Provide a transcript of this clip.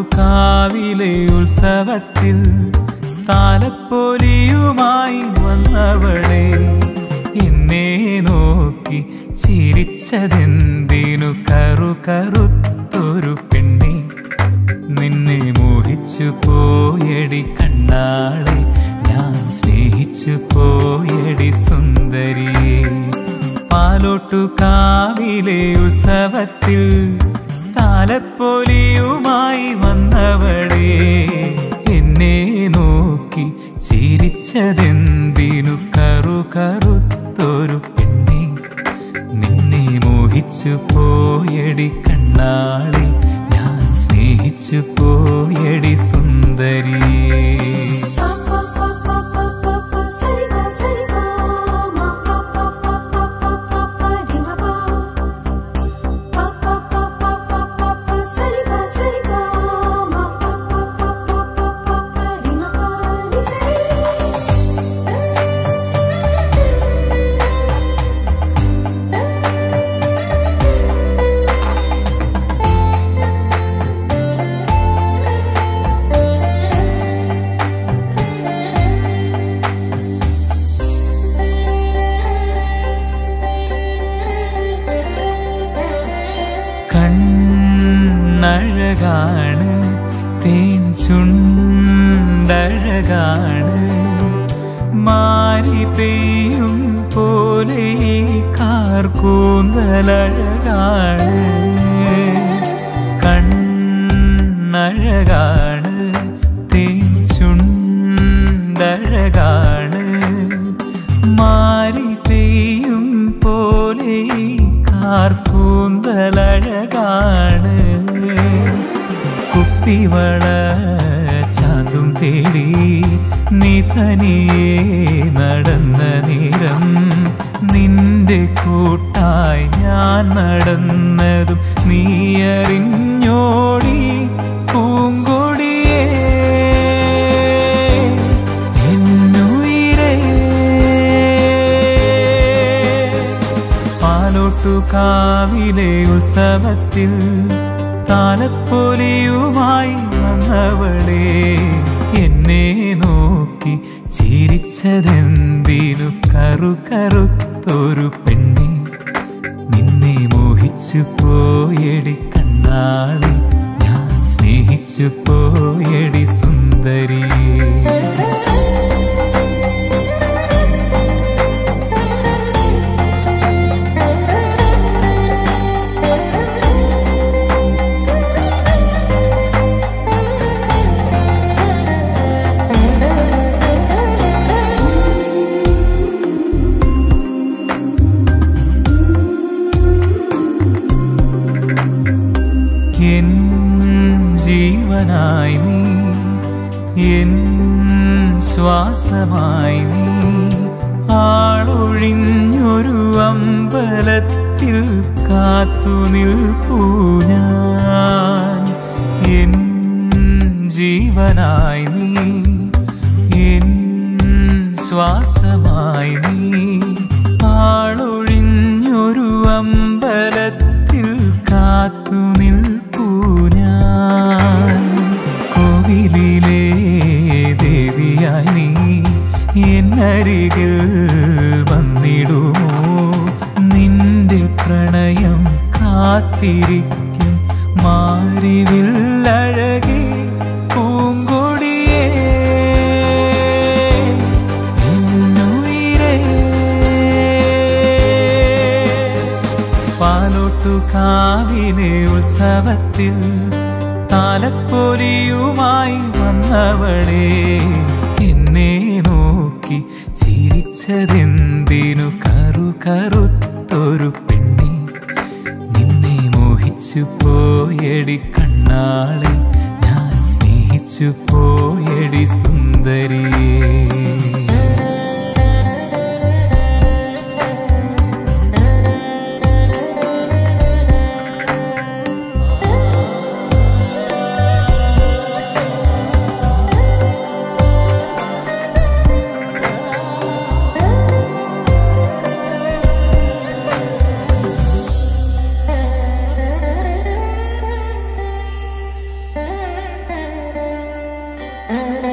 പാലോട്ടുകാവിലെ ഉത്സവത്തിൽ താലപ്പൊലിയുമായി വന്നവളെ എന്നെ നോക്കി ചിരിച്ചതെന്തിനു കറു കറുത്തൊരു പെണ്ണെ നിന്നെ മോഹിച്ചു പോയടി കണ്ണാളെ ഞാൻ സ്നേഹിച്ചു പോയടി സുന്ദരിയെ പാലോട്ടുകാവിലെ ഉത്സവത്തിൽ താലപ്പൊലിയുമായി വന്നവളെ എന്നെ നോക്കി ചിരിച്ചതെന്തിനു കറു കറുത്തൊരു പെണ്ണെ നിന്നെ മോഹിച്ചു പോയടി കണ്ണാളെ ഞാൻ സ്നേഹിച്ചു പോയടി സുന്ദരിയേ Pa pa pa pa pa pa pa sari ga sari ga ma pa pa pa pa pa pa pa di ma pa pa pa pa pa pa pa pa sari ga sari ga ma pa pa pa pa pa pa pa di ma pa di sari കണ്ണഴകാണ് തേൻ ചുണ്ടഴകാണ് മാരി പെയ്യും പോലെ ഈ കാർക്കൂന്തലഴകാണ് കണ്ണഴകാണ് തേൻ ചുണ്ടഴകാണ് മാരി പെയ്യും പോലെ ഈ കാർക്കൂന്തലഴകാണ് കുപ്പിവള ചാന്തും തേടി നീ തനിയെ നടന്ന നേരം നിന്റെ കൂട്ടായി ഞാൻ നടന്നതും നീ അറിഞ്ഞോടി പൂങ്കൊടിയേ എന്നുയിരേ പാലോട്ടുകാവിലെ ഉത്സവത്തിൽ താലപ്പൊലിയുമായി വന്നവളെ എന്നെ നോക്കി ചിരിച്ചതെന്തിനു കറു കറുത്തൊരു പെണ്ണെ നിന്നെ മോഹിച്ചു പോയടി കണ്ണാളെ ഞാൻ സ്നേഹിച്ചു പോയടി സുന്ദരിയേ എൻ ജീവനായി നീ എൻ ശ്വാസമായി നീ ആളൊഴിഞ്ഞൊരു അമ്പലത്തിൽ കാത്തു നിൽപ്പൂ ഞാൻ എൻ ജീവനായി നീ എൻ ശ്വാസമായി നീ ആളൊഴിഞ്ഞൊരു അമ്പലത്തിൽ കാത്തു നിൽപ്പൂ ഞാൻ കോവിലിലെ ദേവിയായി നീ എന്നരികിൽ വന്നിടുമോ നിന്റെ പ്രണയം കാത്തിരിക്കും മാറിവില്ലഴകി പൂങ്കൊടിയേ എന്നുയിരേ പാലോട്ടുകാവിലെ ഉത്സവത്തിൽ താലപ്പൊലിയുമായി വന്നവളെ എന്നെ നോക്കി ചിരിച്ചതെന്തിനു കറു കറുത്തൊരു പെണ്ണെ നിന്നെ മോഹിച്ചു പോയടി കണ്ണാളെ ഞാൻ സ്നേഹിച്ചു പോയടി സുന്ദരിയേ Thank you. ആ